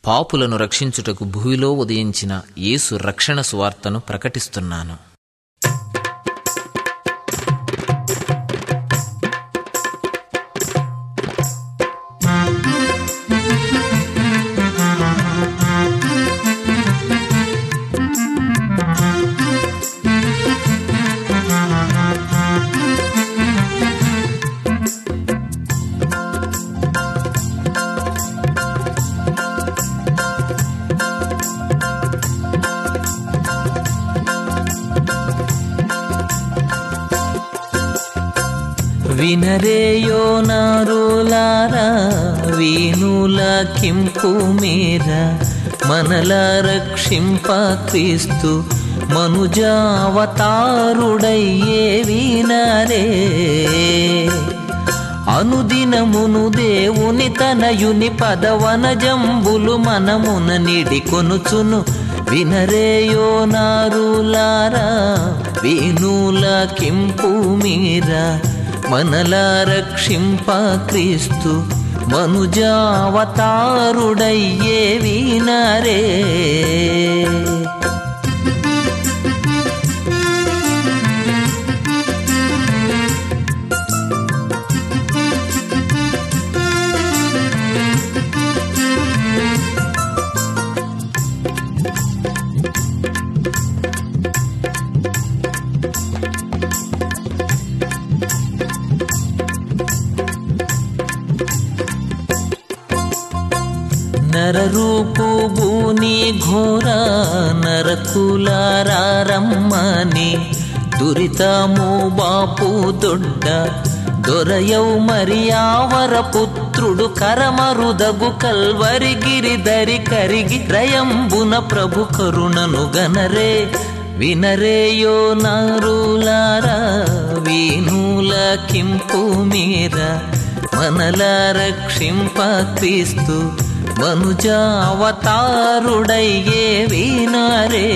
పాపులను రక్షించుటకు భూమిలో ఉదయించిన యేసు రక్షణ సువార్తను ప్రకటిస్తున్నాను వినరేయో నారులారా వీనుల కింపు మేర మనల రక్షింప క్రీస్తు మనుజావతారుడయ్యే వినరే అనుదినమును దేవుని తనయుని పదవన జంబులు మనమున నిడి కొనుచును వినరేయో నారులారా వీనుల కింపు మీర మనల రక్షింప క్రీస్తు మనుజావతారుడయ్యే వినరే నరరూపు భూని ఘోర నరకులారమ్మని దురితము బాపు దొడ్డ దొరయౌ మరియావర పుత్రుడు కరమరుదగు కల్వరి గిరిధరి కరిగి రయంబున ప్రభు కరుణను గనరే వినరేయో నారులారా వీనుల కింపు మీర మనల రక్షింప క్రీస్తు మనుజావతారుడయ్యే వినరే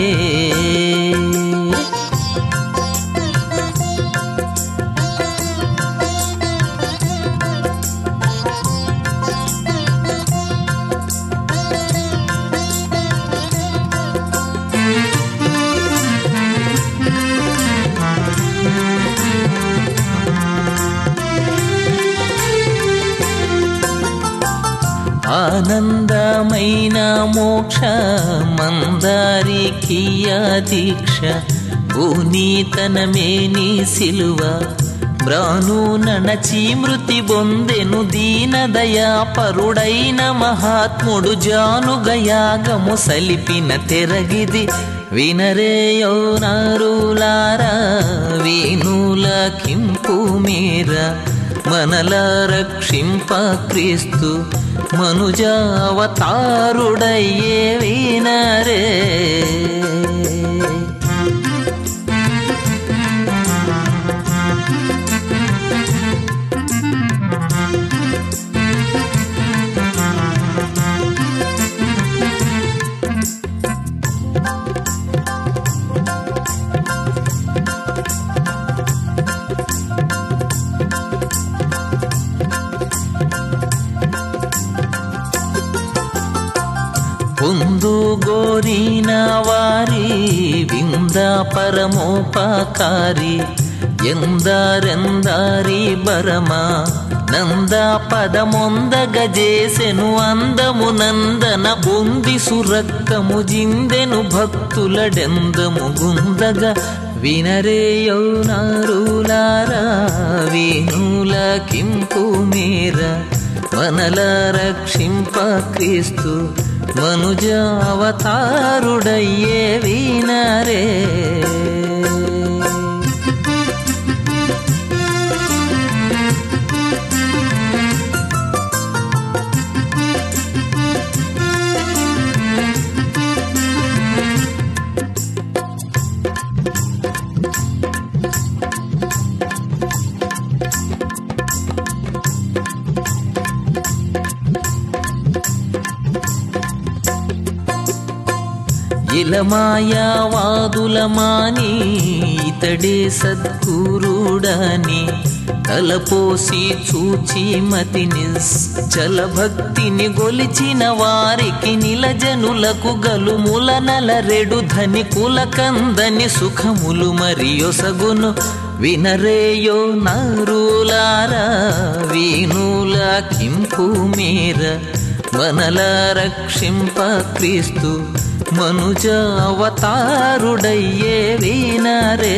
ఆనందమైన మోక్ష మందారికియ దీక్ష భూనీతనమేని సిలువ బ్రాను నణచి మృతి బొందెను దీనదయా పరుడైన మహాత్ముడు జానుగయాగము సలిపిన తెరగిది వినరేయో నారులారా వీనుల కింపు మీర మనల రక్షింప క్రీస్తు మనుజావతారుడయ్యే వినరే పొందు గోరిన వారి వింద పరమోపకారి ఎందరెందారి బరమా నంద పదమొందగ చేసెను అందము నందన బొంది సురక్కము జిందెను భక్తులడెందము గుందగ వినరేయౌ నారులారా వీనుల కింపు మీర మనల రక్షింప క్రీస్తు మనుజావతారుడయ్యే వినరే ఇలమాయావాదులమాని ఇతడే సద్గురుడని తలపోసి చూచి మతి నిశ్చల భక్తిని గొలిచిన వారికి నిలజనులకు గలుముల నలరెడు ధని కులకందని సుఖములు మరియొసగును వినరేయో నరులారా వీనుల కింపు మేర మనల రక్షింప క్రీస్తు మనుజ అవతారుడయ్యే వినరే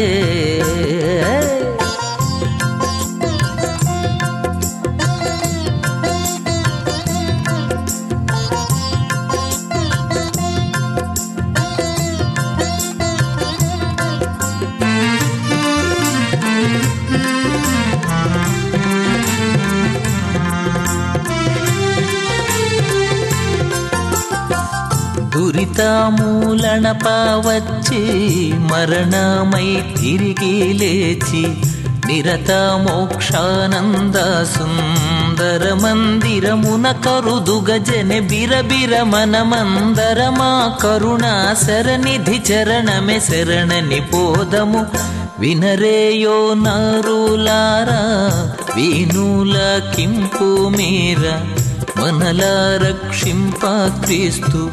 దురితామూలన పావచ్చి మరణమై తిరిగి లేచి నిరత మోక్షానంద సుందర మందిరమున కరుదుగ జన బిరబిర మనమందరమా కరుణా శరణిధి చరణమే శరణని పోదము వినరేయో నారులారా వీనుల కింపు మీర మనల రక్షింప క్రీస్తు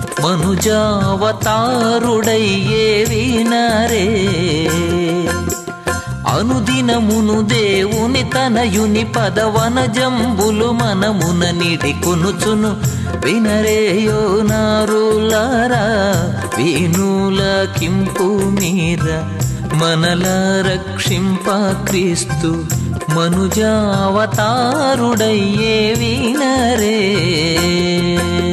మనుజావతారుడయ్యే వినరే అనుదినమును దేవుని తనయుని పదవన జంబులు మనమున నిడి కొనుచును వినరేయో నారులారా వీనుల కింపు మీర మనల రక్షింప క్రీస్తు మనుజావతారుడయ్యే వినరే